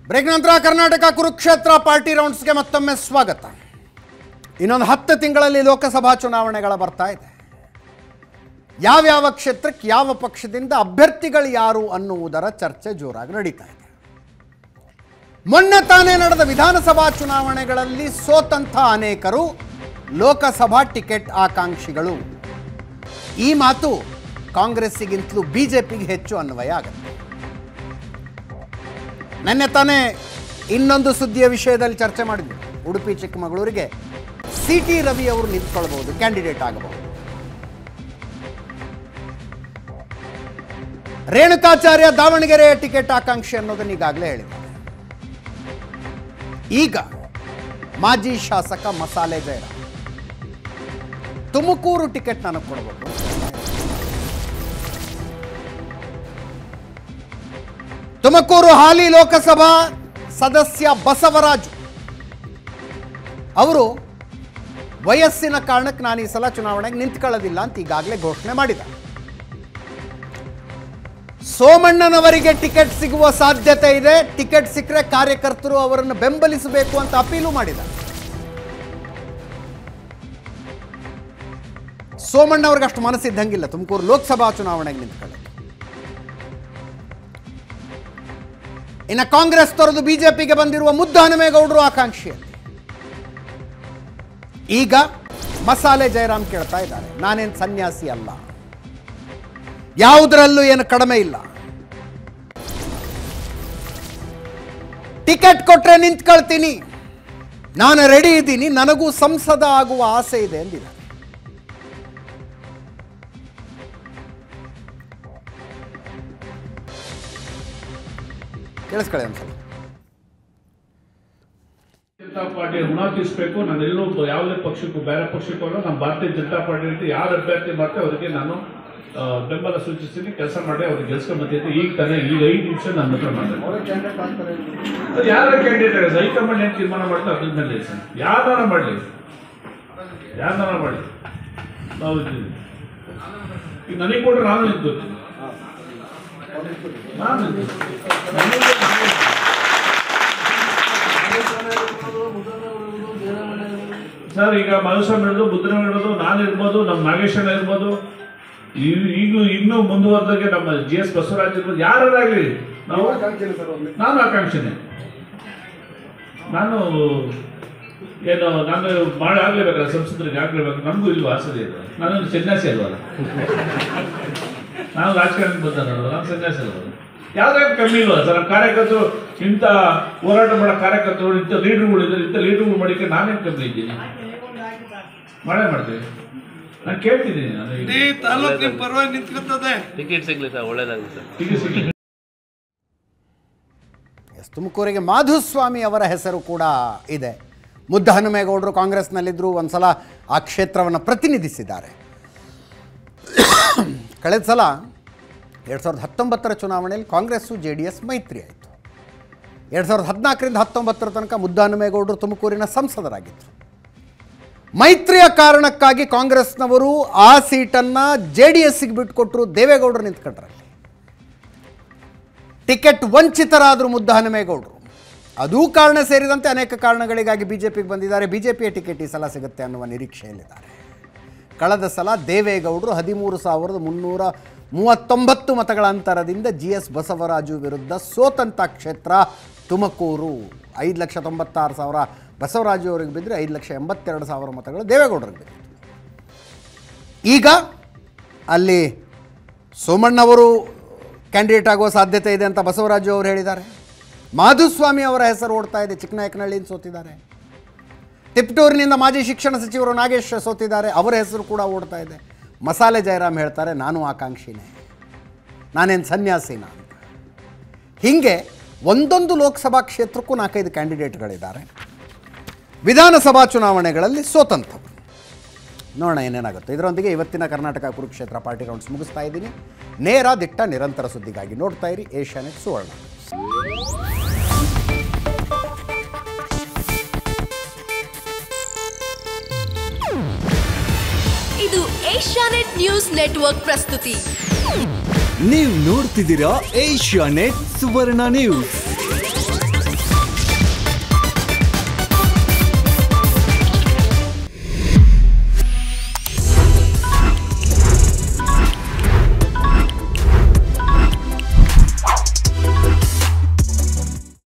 Break ನಂತರ Karnataka Kurukshetra party ರೌಂಡ್ಸ್ಗೆ ಮತ್ತೊಮ್ಮೆ ಸ್ವಾಗತ ಇನ್ನೊಂದು ಹತ್ತು ತಿಂಗಳಲ್ಲಿ ಲೋಕಸಭಾ ಚುನಾವಣೆಗಳ ಬರ್ತಾ ಇದೆ ಯಾವ್ಯಾವ ಕ್ಷೇತ್ರಕ್ಕೆ ಯಾವ ಪಕ್ಷದಿಂದ ಅಭ್ಯರ್ಥಿಗಳು ಯಾರು ಅನ್ನುವುದರ ಚರ್ಚೆ ಜೋರಾಗಿ ನಡೀತಾ ಇದೆ ಮೊನ್ನೆ ತಾನೇ ನಡೆದ ವಿಧಾನಸಭಾ ಚುನಾವಣೆಗಳಲ್ಲಿ ಸೋತಂಥ ಅನೇಕರು ಲೋಕಸಭಾ ಟಿಕೆಟ್ ಆಕಾಂಕ್ಷಿಗಳು ಈ ಮಾತು ಕಾಂಗ್ರೆಸ್ಸಿಗಿಂತಲೂ ಬಿಜೆಪಿಗೆ ಹೆಚ್ಚು ಅನ್ವಯ ಆಗುತ್ತೆ ನಿನ್ನೆ ತಾನೇ ಇನ್ನೊಂದು ಸುದ್ದಿಯ ವಿಷಯದಲ್ಲಿ ಚರ್ಚೆ ಮಾಡಿದ್ವಿ ಉಡುಪಿ ಚಿಕ್ಕಮಗಳೂರಿಗೆ ಸಿ ಟಿ ರವಿ ಅವರು ನಿಂತ್ಕೊಳ್ಬಹುದು ಕ್ಯಾಂಡಿಡೇಟ್ ಆಗಬಹುದು ರೇಣುಕಾಚಾರ್ಯ ದಾವಣಗೆರೆಯ ಟಿಕೆಟ್ ಆಕಾಂಕ್ಷಿ ಅನ್ನೋದನ್ನ ಈಗಾಗಲೇ ಹೇಳಿದ್ದಾರೆ ಈಗ ಮಾಜಿ ಶಾಸಕ ಮಸಾಲೆ ಜಯರಾಮ್ ತುಮಕೂರು ಟಿಕೆಟ್ ನನಗೆ ಕೊಡಬೇಕು ತುಮಕೂರು ಹಾಲಿ ಲೋಕಸಭಾ ಸದಸ್ಯ ಬಸವರಾಜು ಅವರು ವಯಸ್ಸಿನ ಕಾರಣಕ್ಕೆ ನಾನು ಈ ಸಲ ಚುನಾವಣೆಗೆ ನಿಂತ್ಕೊಳ್ಳೋದಿಲ್ಲ ಅಂತ ಈಗಾಗಲೇ ಘೋಷಣೆ ಮಾಡಿದ್ದಾರೆ ಸೋಮಣ್ಣನವರಿಗೆ ಟಿಕೆಟ್ ಸಿಗುವ ಸಾಧ್ಯತೆ ಇದೆ ಟಿಕೆಟ್ ಸಿಕ್ಕರೆ ಕಾರ್ಯಕರ್ತರು ಅವರನ್ನು ಬೆಂಬಲಿಸಬೇಕು ಅಂತ ಅಪೀಲು ಮಾಡಿದ್ದಾರೆ ಸೋಮಣ್ಣ ಅವ್ರಿಗೆ ಅಷ್ಟು ಮನಸ್ಸಿದ್ದಂಗಿಲ್ಲ ತುಮಕೂರು ಲೋಕಸಭಾ ಚುನಾವಣೆಗೆ ನಿಂತ್ಕೊಳ್ಳೋದು ಇನ್ನು ಕಾಂಗ್ರೆಸ್ ತೊರೆದು ಬಿಜೆಪಿಗೆ ಬಂದಿರುವ ಮುದ್ದು ಹನುಮೇಗೌಡರು ಆಕಾಂಕ್ಷಿ ಈಗ ಮಸಾಲೆ ಜಯರಾಮ್ ಕೇಳ್ತಾ ಇದ್ದಾರೆ ನಾನೇನು ಸನ್ಯಾಸಿ ಅಲ್ಲ ಯಾವುದರಲ್ಲೂ ಏನು ಕಡಿಮೆ ಇಲ್ಲ ಟಿಕೆಟ್ ಕೊಟ್ರೆ ನಿಂತ್ಕೊಳ್ತೀನಿ ನಾನು ರೆಡಿ ಇದ್ದೀನಿ ನನಗೂ ಸಂಸದ ಆಗುವ ಆಸೆ ಇದೆ ಎಂದಿದ್ದಾರೆ ಕೇಳಿಸ್ಕೊಳ್ಳಿ ಒಂದ್ಸಲ ಜನತಾ ಪಾರ್ಟಿ ಋಣ ತೀರಿಸಬೇಕು ನಾನು ಎಲ್ಲೂ ಯಾವುದೇ ಪಕ್ಷಕ್ಕೂ ಬೇರೆ ಪಕ್ಷಕ್ಕೂ ಅಲ್ಲ ನಮ್ಮ ಭಾರತೀಯ ಜನತಾ ಪಾರ್ಟಿ ಅಂತ ಯಾರು ಅಭ್ಯರ್ಥಿ ಮಾಡ್ತಾರೆ ಅವರಿಗೆ ನಾನು ಆ, ಬೆಂಬಲ ಸೂಚಿಸ್ತೀನಿ ಕೆಲಸ ಮಾಡಿ ಅವ್ರಿಗೆ ಗೆಲ್ಸ್ಕೊಂಡ್ ಬಂದಿದ್ದೆ ಈಗ ತಾನೇ ಈಗ ಐದು ನಿಮಿಷ ನನ್ನ ಹತ್ರ ಮಾಡಿದೆ ಅದು ಯಾರ ಕ್ಯಾಂಡಿಡೇಟ್ ಆಗಿದೆ ಹೈಕಮಾಂಡ್ ಏನು ತೀರ್ಮಾನ ಮಾಡ್ತಾರೆ ಅದ್ರ ಮೇಲೆ ಸರ್ ಯಾರನ್ನ ಮಾಡಲಿ ಯಾರನ್ನ ಮಾಡಲಿ ನಾವು ಇದ್ದೀವಿ ಈಗ ನನಗೆ ಕೊಟ್ಟರೆ ನಾನು ನಿಂತ್ಕೋತೀನಿ ನಾನು ನಿಂತ್ಕೋತೀನಿ. ನನಗೆ ನಾನು- ಸರ್ ಈಗ ಮಧುಸ್ವಾಮಿ ಹಿಡಿದು ಬುದ್ಧನ ಹಿಡಿದು ನಾನು ಇರ್ಬೋದು ನಮ್ಮ ನಾಗೇಶಣ್ಣ ಇರ್ಬೋದು ಈ- ಈಗ ಇನ್ನೂ ಮುಂದುವರೆದಾಗೆ ನಮ್ಮ ಜಿ ಎಸ್ ಬಸವರಾಜ್ ಇರ್ಬೋದು ಯಾರಾಗಲಿ ನಾವು ನಾನು ಆಕಾಂಕ್ಷಿನೇ ನಾನು ಏನು ನಾನು ಮಾಡಿ ಆಗ್ಲೇಬೇಕಲ್ಲ ಸಂಸದರಿಗೆ ಆಗ್ಲೇಬೇಕು ನನಗೂ ಇಲ್ವಾ ಆಸದೆ ಇದೆ ನಾನು ಸನ್ಯಾಸಿ ಅಲ್ವಲ್ಲ ನಾನು ರಾಜಕಾರಣಕ್ಕೆ ಬಂದನಲ್ಲ ನಾನು ಸನ್ಯಾಸಿ ಅಲ್ವಲ್ಲ ಯಾವ್ದಾದ್ರು ಕಮ್ಮಿ ಇಲ್ವಾ ಸರ್ ನಮ್ಮ ಕಾರ್ಯಕರ್ತರು ಇಂಥ ಹೋರಾಟ ಮಾಡೋ ಕಾರ್ಯಕರ್ತರು ಇಂಥ ಲೀಡರ್ಗಳು ಇದ್ದಾರೆ ಇಂಥ ಲೀಡರ್ಗಳು ಮಾಡಿಕ್ಕೆ ನಾನೇನು ಕಮ್ಮಿ ಇದ್ದೀನಿ ಮಾಡೇ ಮಾಡ್ತೀವಿ ನಾನು ಕೇಳ್ತಿದ್ದೀನಿ ನಾನು ಈಗ. ಇಡೀ ತಾಲೂಕ್ ನಿಮ್ ಪರವಾಗಿ ನಿಂತ್ಕೊತದೆ ಟಿಕೆಟ್ ಸಿಗ್ಲಿ ಸರ್ ಒಳ್ಳೇದಾಗಲಿ ಸರ್ ಈಗ ಸಿಕ್ಕಿ ಎಸ್ ತುಮಕೂರಿಗೆ ಮಾಧುಸ್ವಾಮಿ ಅವರ ಹೆಸರು ಕೂಡ ಇದೆ ಮುದ್ದ ಹನುಮೇಗೌಡರು ಕಾಂಗ್ರೆಸ್ನಲ್ಲಿದ್ದರು ಒಂದ್ಸಲ ಆ ಕ್ಷೇತ್ರವನ್ನು ಪ್ರತಿನಿಧಿಸಿದ್ದಾರೆ ಕಳೆದ ಸಲ ಎರಡು ಸಾವಿರದ ಹತ್ತೊಂಬತ್ತರ ಚುನಾವಣೆಯಲ್ಲಿ ಕಾಂಗ್ರೆಸ್ಸು ಜೆ ಡಿ ಎಸ್ ಮೈತ್ರಿ ಆಯಿತು ಎರಡು ಸಾವಿರದ ಹದಿನಾಲ್ಕರಿಂದ ಹತ್ತೊಂಬತ್ತರ ತನಕ ಮುದ್ದ ಹನುಮೇಗೌಡರು ತುಮಕೂರಿನ ಸಂಸದರಾಗಿದ್ದರು ಮೈತ್ರಿಯ ಕಾರಣಕ್ಕಾಗಿ ಕಾಂಗ್ರೆಸ್ನವರು ಆ ಸೀಟನ್ನು ಜೆ ಡಿ ಎಸ್ಸಿಗೆ ಬಿಟ್ಟುಕೊಟ್ಟರು ದೇವೇಗೌಡರು ನಿಂತ್ಕೊಂಡ್ರಲ್ಲಿ ಟಿಕೆಟ್ ವಂಚಿತರಾದರು ಮುದ್ದ ಹನುಮೇಗೌಡರು ಅದೂ ಕಾರಣ ಸೇರಿದಂತೆ ಅನೇಕ ಕಾರಣಗಳಿಗಾಗಿ ಬಿಜೆಪಿಗೆ ಬಂದಿದ್ದಾರೆ ಬಿಜೆಪಿಯ ಟಿಕೆಟ್ ಈ ಸಲ ಸಿಗುತ್ತೆ ಅನ್ನುವ ನಿರೀಕ್ಷೆಯಲ್ಲಿದ್ದಾರೆ ಕಳೆದ ಸಲ ದೇವೇಗೌಡರು ಹದಿಮೂರು ಸಾವಿರದ ಮುನ್ನೂರ ಮೂವತ್ತೊಂಬತ್ತು ಮತಗಳ ಅಂತರದಿಂದ ಜಿ ಎಸ್ ಬಸವರಾಜು ವಿರುದ್ಧ ಸೋತಂಥ ಕ್ಷೇತ್ರ ತುಮಕೂರು ಐದು ಲಕ್ಷ ತೊಂಬತ್ತಾರು ಸಾವಿರ ಬಸವರಾಜು ಅವರಿಗೆ ಬಿದ್ದರೆ ಐದು ಲಕ್ಷ ಎಂಬತ್ತೆರಡು ಸಾವಿರ ಮತಗಳು ದೇವೇಗೌಡರಿಗೆ ಬಿದ್ದಿತ್ತು ಈಗ ಅಲ್ಲಿ ಸೋಮಣ್ಣವರು ಕ್ಯಾಂಡಿಡೇಟ್ ಆಗುವ ಸಾಧ್ಯತೆ ಇದೆ ಅಂತ ಬಸವರಾಜು ಅವರು ಹೇಳಿದ್ದಾರೆ ಮಾಧುಸ್ವಾಮಿ ಅವರ ಹೆಸರು ಓಡ್ತಾ ಇದೆ ಚಿಕ್ಕನಾಯಕನಹಳ್ಳಿಯಿಂದ ಸೋತಿದ್ದಾರೆ ತಿಪ್ಟೂರಿನಿಂದ ಮಾಜಿ ಶಿಕ್ಷಣ ಸಚಿವರು ನಾಗೇಶ್ ಸೋತಿದ್ದಾರೆ ಅವರ ಹೆಸರು ಕೂಡ ಓಡ್ತಾ ಇದೆ ಮಸಾಲೆ ಜಯರಾಮ್ ಹೇಳ್ತಾರೆ ನಾನು ಆಕಾಂಕ್ಷಿನೇ ನಾನೇನು ಸನ್ಯಾಸಿನ ಅಂತ ಹೀಗೆ ಒಂದೊಂದು ಲೋಕಸಭಾ ಕ್ಷೇತ್ರಕ್ಕೂ ನಾಲ್ಕೈದು ಕ್ಯಾಂಡಿಡೇಟ್ಗಳಿದ್ದಾರೆ ವಿಧಾನಸಭಾ ಚುನಾವಣೆಗಳಲ್ಲಿ ಸೋತಂಥವ್ರು ನೋಡೋಣ ಏನೇನಾಗುತ್ತೆ ಇದರೊಂದಿಗೆ ಇವತ್ತಿನ ಕರ್ನಾಟಕ ಕುರುಕ್ಷೇತ್ರ ಪಾರ್ಟಿ ರೌಂಡ್ಸ್ ಮುಗಿಸ್ತಾ ಇದ್ದೀನಿ ನೇರ ದಿಟ್ಟ ನಿರಂತರ ಸುದ್ದಿಗಾಗಿ ನೋಡ್ತಾ ಇರಿ ಏಷ್ಯಾನೆಟ್ ಸುವರ್ಣ ಇದು ಏಷ್ಯಾನೆಟ್ ನ್ಯೂಸ್ ನೆಟ್ವರ್ಕ್ ಪ್ರಸ್ತುತಿ ನೀವು ನೋಡ್ತಿದ್ದೀರಾ ಏಷ್ಯಾ ನೆಟ್ ಸುವರ್ಣ ನ್ಯೂಸ್